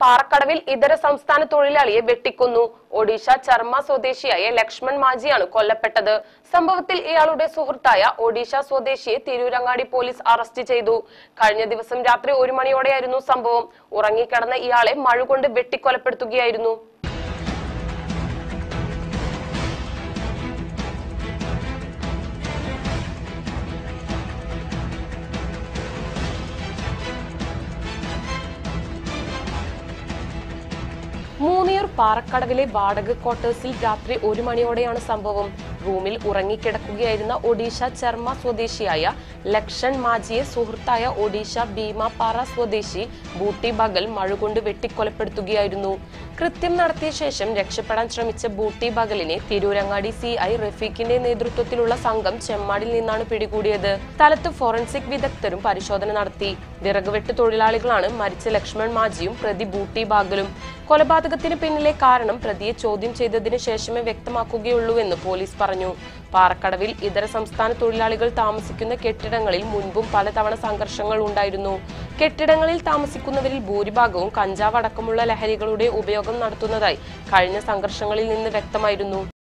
പാറക്കടവിൽ ഇതര സംസ്ഥാന തൊഴിലാളിയെ വെട്ടിക്കൊന്നു ഒഡീഷ ചർമ്മ സ്വദേശിയായ ലക്ഷ്മൺ മാജിയാണ് കൊല്ലപ്പെട്ടത് സംഭവത്തിൽ ഇയാളുടെ സുഹൃത്തായ ഒഡീഷ സ്വദേശിയെ തിരൂരങ്ങാടി പോലീസ് അറസ്റ്റ് ചെയ്തു കഴിഞ്ഞ ദിവസം രാത്രി ഒരു മണിയോടെയായിരുന്നു സംഭവം ഉറങ്ങിക്കിടന്ന ഇയാളെ മഴ കൊണ്ട് വെട്ടിക്കൊലപ്പെടുത്തുകയായിരുന്നു മൂന്നിയൂർ പാറക്കടവിലെ വാടക ക്വാർട്ടേഴ്സിൽ രാത്രി ഒരു മണിയോടെയാണ് സംഭവം റൂമിൽ ഉറങ്ങിക്കിടക്കുകയായിരുന്ന ഒഡീഷ ചർമ്മ സ്വദേശിയായ ലക്ഷൻ മാജിയെ സുഹൃത്തായ ഒഡീഷ ഭീമാപ്പാറ സ്വദേശി ബൂട്ടി ബഗൽ മഴുകൊണ്ട് വെട്ടിക്കൊലപ്പെടുത്തുകയായിരുന്നു കൃത്യം നടത്തിയ ശേഷം രക്ഷപ്പെടാൻ ശ്രമിച്ച ബൂട്ടി ബഗലിനെ തിരൂരങ്ങാടി സി ഐ റഫീഖിന്റെ നേതൃത്വത്തിലുള്ള സംഘം ചെമ്മാടിൽ നിന്നാണ് പിടികൂടിയത് സ്ഥലത്ത് ഫോറൻസിക് വിദഗ്ധരും പരിശോധന നടത്തി വിറകുവെട്ട് തൊഴിലാളികളാണ് മരിച്ച ലക്ഷ്മൺ മാജിയും പ്രതി ബൂട്ടി ബാഗലും കൊലപാതകത്തിന് പിന്നിലെ കാരണം പ്രതിയെ ചോദ്യം ചെയ്തതിനു ശേഷമേ വ്യക്തമാക്കുകയുള്ളൂവെന്ന് പോലീസ് പറഞ്ഞു പാറക്കടവിൽ ഇതര സംസ്ഥാന തൊഴിലാളികൾ താമസിക്കുന്ന കെട്ടിടങ്ങളിൽ മുൻപും പലതവണ സംഘർഷങ്ങൾ ഉണ്ടായിരുന്നു കെട്ടിടങ്ങളിൽ താമസിക്കുന്നവരിൽ ഭൂരിഭാഗവും കഞ്ചാവ് അടക്കമുള്ള ലഹരികളുടെ ഉപയോഗം നടത്തുന്നതായി കഴിഞ്ഞ സംഘർഷങ്ങളിൽ നിന്ന് വ്യക്തമായിരുന്നു